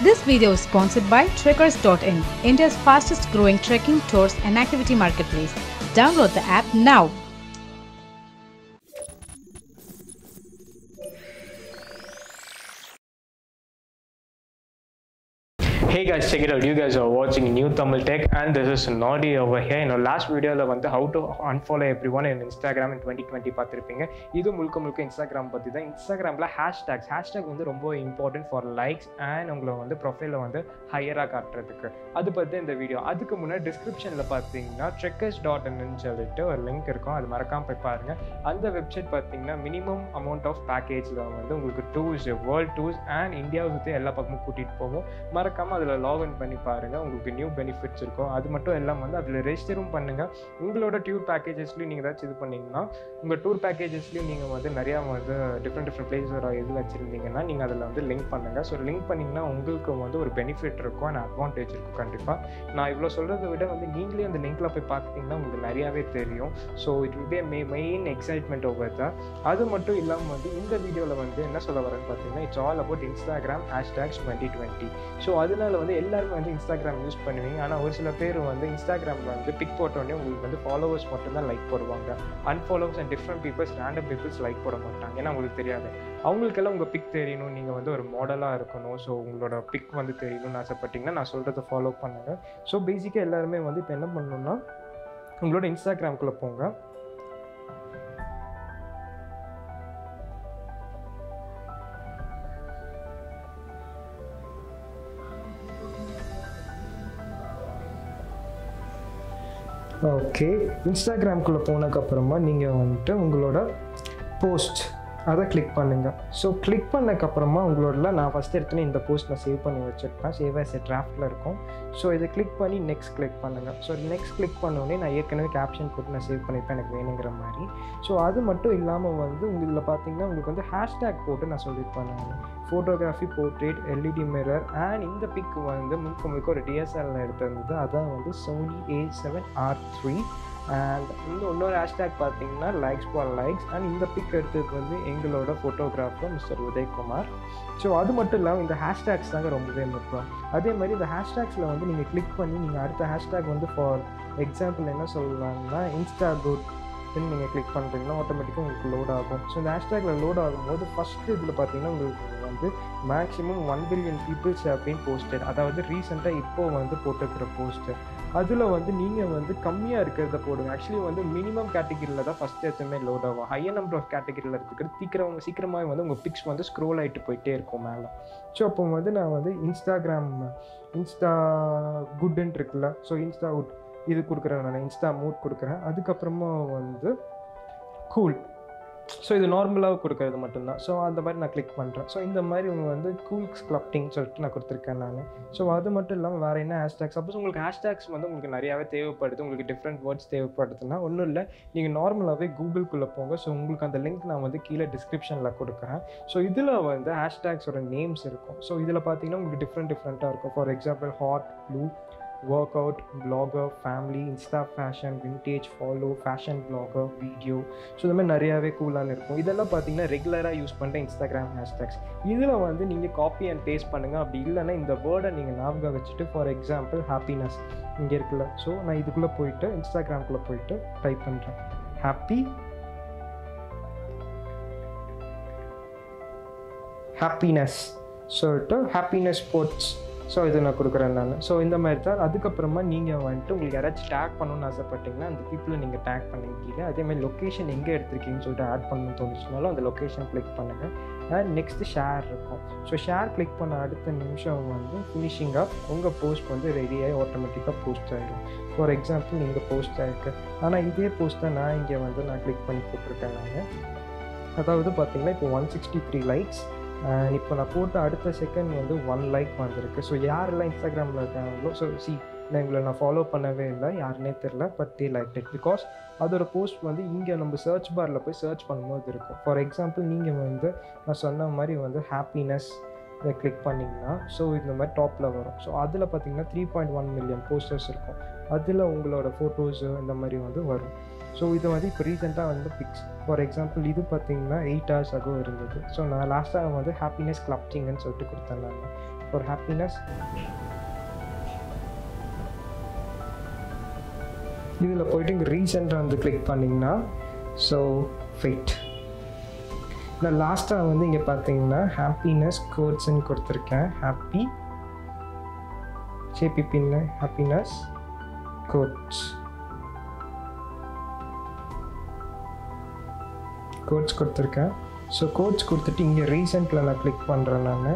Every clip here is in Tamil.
This video is sponsored by Trekkers.in, India's fastest growing trekking, tours, and activity marketplace. Download the app now. Hey guys, check it out. You guys are watching New Tamil Tech and this is Nodi over here. என்னோட லாஸ்ட் வீடியோவில் வந்து how to unfollow everyone in Instagram in 2020 பார்த்துருப்பீங்க இது முழுக்க முழுக்க இன்ஸ்டாகிராம் பற்றி தான் இன்ஸ்டாகிராமில் ஹேஷ்டேக்ஸ் ஹேஷ்டேக் வந்து ரொம்ப இம்பார்ட்டன்ட் ஃபார் லைக்ஸ் அண்ட் உங்களை வந்து ப்ரொஃபைலில் வந்து ஹையராக காட்டுறதுக்கு அது பற்றி இந்த வீடியோ அதுக்கு முன்னாடி டிஸ்கிரிப்ஷனில் பார்த்தீங்கன்னா ட்ரெக்கர்ஸ் டாட் இன்னு சொல்லிட்டு ஒரு லிங்க் இருக்கும் அது மறக்காமல் போய் பாருங்கள் அந்த வெப்சைட் பார்த்தீங்கன்னா மினிமம் அமௌண்ட் ஆஃப் பேக்கேஜில் வந்து உங்களுக்கு டூர்ஸ் வேர்ல்ட் டூர்ஸ் அண்ட் இந்தியாவை சுற்றி எல்லா பக்கமும் கூட்டிகிட்டு போகும் மறக்காமல் அதில் லாகின் பண்ணி பாருங்கள் உங்களுக்கு நியூ பெனிஃபிட்ஸ் இருக்கும் அது மட்டும் எல்லாம் வந்து அதில் ரெஜிஸ்டரும் பண்ணுங்கள் உங்களோட டூர் பேக்கேஜஸ்லையும் நீங்கள் ஏதாச்சும் இது பண்ணிங்கன்னா உங்கள் டூர் பேக்கேஜஸ்லையும் நீங்கள் வந்து நிறையா வந்து டிஃப்ரெண்ட் டிஃப்ரெண்ட் பிளேஸோட இது வச்சுருந்தீங்கன்னா நீங்கள் அதில் வந்து லிங்க் பண்ணுங்கள் ஸோ லிங்க் பண்ணிங்கன்னா உங்களுக்கு வந்து ஒரு பெனிஃபிட் இருக்கும் அண்ட் அட்வான்டேஜ் இருக்கும் கண்டிப்பாக நான் இவ்வளோ சொல்கிறத விட வந்து நீங்களே அந்த லிங்க்கில் போய் பார்த்துட்டிங்கன்னா உங்களுக்கு நிறையாவே தெரியும் so it will be may main excitement over தான் அது மட்டும் இல்லாமல் வந்து இந்த வீடியோவில் வந்து என்ன சொல்ல வரேன்னு பார்த்தீங்கன்னா it's all about Instagram hashtags twenty twenty so அதனால வந்து எல்லாருமே வந்து இன்ஸ்டாகிராம் யூஸ் பண்ணுவீங்க ஆனால் ஒரு சில பேர் வந்து இன்ஸ்டாகிராமில் வந்து பிக் போட்டோடனே உங்களுக்கு வந்து ஃபாலோவர்ஸ் மட்டும்தான் லைக் போடுவாங்க unfollowers and different peoples random peoples like போட மாட்டாங்க ஏன்னா உங்களுக்கு தெரியாது அவங்களுக்கெல்லாம் உங்கள் பிக் தெரியணும் நீங்கள் வந்து ஒரு மாடலாக இருக்கணும் ஸோ உங்களோட பிக் வந்து தெரியணும்னு ஆசைப்பட்டீங்கன்னா நான் சொல்கிறத ஃபாலோ பண்ணுங்கள் ஸோ பேசிக்காக எல்லாருமே வந்து இப்போ என்ன பண்ணணும்னா உங்களோட இன்ஸ்டாகிராம்குள்ளே போங்க ஓகே இன்ஸ்டாகிராம்குள்ளே போனதுக்கப்புறமா நீங்கள் வந்துட்டு உங்களோட போஸ்ட் அதை கிளிக் பண்ணுங்கள் ஸோ கிளிக் பண்ணக்கப்புறமா உங்களோட நான் ஃபஸ்ட் எடுத்தோன்னே இந்த போஸ்ட் நான் சேவ் பண்ணி வச்சுருப்பேன் சேவ் ஆஸ் எ டிராஃப்டில் இருக்கும் ஸோ இதை கிளிக் பண்ணி நெக்ஸ்ட் கிளிக் பண்ணுங்கள் ஸோ நெக்ஸ்ட் கிளிக் பண்ணோடனே நான் ஏற்கனவே கேப்ஷன் போட்டு நான் சேவ் பண்ணியிருப்பேன் எனக்கு வேணுங்கிற மாதிரி ஸோ அது மட்டும் இல்லாமல் வந்து உங்கள் இதில் பார்த்தீங்கன்னா உங்களுக்கு வந்து ஹேஷ்டேக் போட்டு நான் சொல்லியிருப்பேன் நான் photography portrait LED mirror and இந்த பிக் வந்து முழுக்க முழுக்க ஒரு டிஎஸ்எல்ல எடுத்திருந்தது அதான் வந்து Sony A seven R three and இந்த இன்னொரு ஹேஷ்டேக் பார்த்தீங்கன்னா லைக்ஸ் ஃபார் லைக்ஸ் அண்ட் இந்த பிக் எடுத்தது வந்து எங்களோட ஃபோட்டோகிராஃபர் மிஸ்டர் உதயகுமார் ஸோ அது மட்டும் இல்லாமல் இந்த ஹேஷ்டேக்ஸ் தாங்க ரொம்பவே முக்கியம் அதே மாதிரி இந்த ஹேஷ்டேக்ஸில் வந்து நீங்கள் கிளிக் பண்ணி நீங்கள் அடுத்த ஹேஷ்டேக் வந்து ஃபார் எக்ஸாம்பிள் என்ன சொல்லலாம்னா இன்ஸ்டா குட் நீங்கள் கிளிக் பண்ணுறீங்கன்னா ஆட்டோமேட்டிக்காக உங்களுக்கு லோட் ஆகும் ஸோ இந்த ஹேஷ்டேக்கில் லோட் ஆகும்போது ஃபஸ்ட்டு இதில் பார்த்தீங்கன்னா உங்களுக்கு வந்து மேக்ஸிமம் ஒன் பில்லியன் பீப்புள்ஸ் அப்படின்னு போஸ்டட் அதாவது ரீசெண்டாக இப்போ வந்து போட்டுக்கிற போஸ்டர் அதில் வந்து நீங்கள் வந்து கம்மியாக இருக்கிறத போடுங்க ஆக்சுவலி வந்து மினிமம் கேட்டகிரியில் தான் ஃபஸ்ட் எதுவுமே லோட் ஆகும் ஹையர் நம்பர் ஆஃப் கேட்டகிரியில் இருக்கிறது சீக்கிரம் சீக்கிரமாக வந்து உங்கள் பிக்ஸ் வந்து ஸ்க்ரோல் ஆகிட்டு போயிட்டே இருக்கும் மேலே ஸோ அப்போ வந்து நான் வந்து இன்ஸ்டாகிராம் இன்ஸ்டா குட்ன்ட்டு இருக்குல்ல ஸோ இன்ஸ்டா குட் இது கொடுக்குறேன் நான் இன்ஸ்டா மூட் கொடுக்குறேன் அதுக்கப்புறமா வந்து கூல் ஸோ இது நார்மலாக கொடுக்கறது மட்டும்தான் ஸோ அந்த மாதிரி நான் கிளிக் பண்ணுறேன் ஸோ இந்த மாதிரி உங்கள் வந்து கூல் ஸ்க்ளப்டிங் சொல்லிட்டு நான் கொடுத்துருக்கேன் நான் ஸோ அது மட்டும் இல்லாமல் வேறு என்ன ஹேஷ்டேக் சப்போஸ் உங்களுக்கு ஹேஷ்டேக்ஸ் வந்து உங்களுக்கு நிறையாவே தேவைப்படுது உங்களுக்கு டிஃப்ரெண்ட் வேர்ட்ஸ் தேவைப்படுதுன்னா ஒன்றும் இல்லை நீங்கள் நார்மலாகவே கூகுள்குள்ளே போங்க ஸோ உங்களுக்கு அந்த லிங்க் நான் வந்து கீழே டிஸ்கிரிப்ஷனில் கொடுக்குறேன் ஸோ இதில் வந்து ஹேஷ்டேக்ஸோட நேம்ஸ் இருக்கும் ஸோ இதில் பார்த்தீங்கன்னா உங்களுக்கு டிஃப்ரெண்ட் டிஃப்ரெண்ட்டாக இருக்கும் for example hot blue work out blogger family insta fashion vintage follow fashion blogger video so இந்த மாதிரி நிறையாவே கூலான இருக்கும் இதெல்லாம் பார்த்தீங்கன்னா ரெகுலராக யூஸ் பண்ணுற இன்ஸ்டாகிராம் ஹேஷ்டேக்ஸ் இதில் வந்து நீங்கள் காப்பி அண்ட் பேஸ்ட் பண்ணுங்கள் அப்படி இல்லைன்னா இந்த வேர்டை நீங்கள் ஞாபகம் வச்சுட்டு ஃபார் எக்ஸாம்பிள் ஹாப்பினஸ் இங்கே இருக்குல்ல ஸோ நான் இதுக்குள்ளே போயிட்டு இன்ஸ்டாகிராம்குள்ளே போயிட்டு டைப் பண்ணுறேன் ஹாப்பி ஹாப்பினஸ் சொல்லிட்டு ஹாப்பினஸ் ஸ்போர்ட்ஸ் ஸோ இது நான் கொடுக்குறேன் நான் ஸோ இந்த மாதிரி தான் அதுக்கப்புறமா நீங்கள் வந்துட்டு உங்களுக்கு யாராச்சும் டேக் பண்ணணும்னு ஆசைப்பட்டீங்கன்னா அந்த பீப்புளை நீங்கள் டேக் பண்ணுங்க கீழே அதேமாதிரி லொக்கேஷன் எங்கே எடுத்திருக்கீங்கன்னு சொல்லிட்டு ஆட் பண்ணணும்னு தோணுச்சுனாலும் அந்த லொக்கேஷன் கிளிக் பண்ணுங்கள் அண்ட் நெக்ஸ்ட்டு ஷேர் இருக்கும் ஸோ ஷேர் கிளிக் பண்ண அடுத்த நிமிஷம் வந்து ஃபினிஷிங்காக உங்கள் போஸ்ட் வந்து ரெடியாகி ஆட்டோமேட்டிக்காக போஸ்ட் ஆகிடும் ஃபார் எக்ஸாம்பிள் நீங்கள் போஸ்ட் ஆகிருக்கு ஆனால் இதே போஸ்ட்டை நான் இங்கே வந்து நான் கிளிக் பண்ணி போட்டிருக்கேன் நான் அதாவது பார்த்தீங்கன்னா இப்போ ஒன் சிக்ஸ்டி த்ரீ லைக்ஸ் இப்போ நான் போட்ட அடுத்த செகண்ட் வந்து ஒன் லைக் வந்திருக்கு ஸோ யாரெல்லாம் இன்ஸ்டாகிராமில் இருக்காங்களோ ஸோ சி நான் இவங்களை நான் ஃபாலோ பண்ணவே இல்லை யாருனே தெரில but they like it because அதோட போஸ்ட் வந்து இங்கே நம்ம சர்ச் பாரில் போய் சர்ச் பண்ணும்போது இருக்கும் ஃபார் எக்ஸாம்பிள் நீங்கள் வந்து நான் சொன்ன மாதிரி வந்து ஹாப்பினஸ் இதை கிளிக் பண்ணிங்கன்னா ஸோ இந்த மாதிரி டாப்பில் வரும் ஸோ அதில் பார்த்தீங்கன்னா three point one million posters இருக்கும் அதில் உங்களோட ஃபோட்டோஸு இந்த மாதிரி வந்து வரும் ஸோ இது வந்து இப்போ ரீசெண்டாக வந்து பிக்ஸ் ஃபார் எக்ஸாம்பிள் இது பார்த்தீங்கன்னா எயிட் ஹவர்ஸ் அகோ இருந்தது ஸோ நான் லாஸ்ட்டாக வந்து ஹாப்பினஸ் கிளப்டிங்கன்னு சொல்லிட்டு கொடுத்தேன் நான் ஃபார் ஹாப்பினஸ் இதில் போயிட்டு இங்கே ரீசெண்டாக வந்து கிளிக் பண்ணிங்கன்னா ஸோ ஃபைட் நான் லாஸ்ட்டாக வந்து இங்கே பார்த்தீங்கன்னா ஹாப்பினஸ் கோட்ஸ்ன்னு கொடுத்துருக்கேன் ஹாப்பி சேபி பின்ன ஹாப்பினஸ் கோட்ஸ் கோட்ஸ் கொடுத்துருக்கேன் ஸோ கோட்ஸ் கொடுத்துட்டு இங்கே ரீசெண்டில் நான் கிளிக் பண்ணுறேன் நான்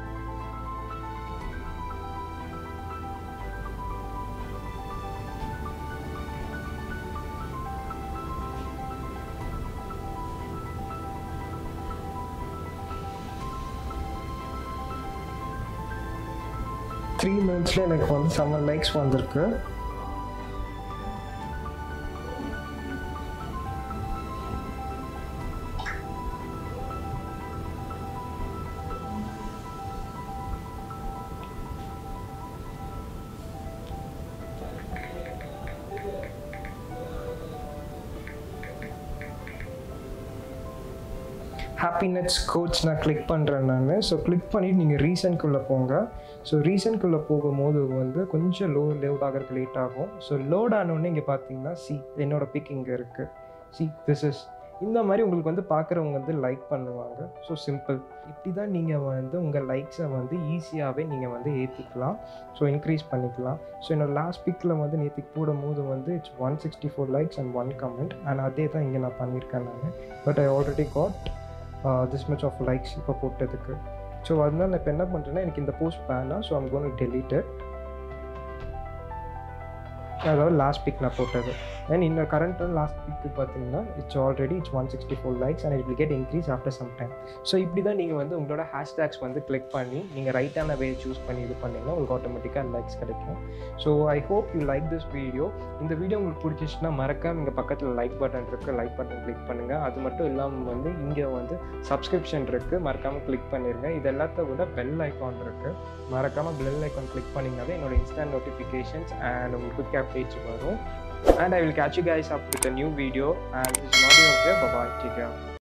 த்ரீ மினிட்ஸில் எனக்கு வந்து செவன் லைக்ஸ் வந்திருக்கு ஹாப்பினஸ் கோச் நான் கிளிக் பண்ணுறேன் நான் ஸோ கிளிக் பண்ணிவிட்டு நீங்கள் ரீசன்குள்ளே போங்க ஸோ ரீசன்குள்ளே போகும்போது வந்து கொஞ்சம் லோ லோட் ஆகிறதுக்கு லேட் ஆகும் ஸோ லோட் ஆனோடனே இங்கே பார்த்தீங்கன்னா சி என்னோட பிக் இங்கே இருக்குது சி திஸ் இஸ் இந்த மாதிரி உங்களுக்கு வந்து பார்க்குறவங்க வந்து லைக் பண்ணுவாங்க ஸோ சிம்பிள் இப்படி தான் நீங்கள் வந்து உங்கள் லைக்ஸை வந்து ஈஸியாகவே நீங்கள் வந்து ஏற்றிக்கலாம் ஸோ இன்க்ரீஸ் பண்ணிக்கலாம் ஸோ என்னோட லாஸ்ட் பிக்கில் வந்து நேற்றுக்கு போடும்போது வந்து it's one sixty four likes and one comment and அதே தான் இங்கே நான் பண்ணியிருக்கேன் நான் but I already got this much of likes இப்போ போட்டதுக்கு ஸோ அதனால நான் இப்போ என்ன பண்ணுறேன்னா எனக்கு இந்த போஸ்ட் வேணாம் ஸோ ஐம் கோன் டெலீட் அதாவது லாஸ்ட் பிக் நான் போட்டது அண்ட் இன்னும் கரண்ட் லாஸ்ட் பிக்கு பார்த்தீங்கன்னா it's already it's one sixty four likes and it will get increase after some time so இப்படி தான் நீங்கள் வந்து உங்களோட ஹேஷ்டேக்ஸ் வந்து கிளிக் பண்ணி நீங்கள் ரைட்டான வே சூஸ் பண்ணி இது பண்ணிங்கன்னா உங்களுக்கு ஆட்டோமேட்டிக்காக லைக்ஸ் கிடைக்கும் so I hope you like this video இந்த வீடியோ உங்களுக்கு பிடிச்சிச்சுன்னா மறக்காம இங்கே பக்கத்தில் லைக் பட்டன் இருக்குது லைக் பட்டன் கிளிக் பண்ணுங்கள் அது மட்டும் இல்லாமல் வந்து இங்கே வந்து சப்ஸ்கிரிப்ஷன் இருக்குது மறக்காமல் கிளிக் பண்ணிடுங்க இது எல்லாத்த விட பெல் ஐக்கான் இருக்குது மறக்காமல் பெல் ஐக்கான் கிளிக் பண்ணிங்கனாலே என்னோட இன்ஸ்டன்ட் நோட்டிஃபிகேஷன்ஸ் அண்ட் உங்களுக்கு குயிக் அப்டேட்ஸ் வரும் and I will catch you guys up with a new video and this is Madhu here. Bye bye. Take care.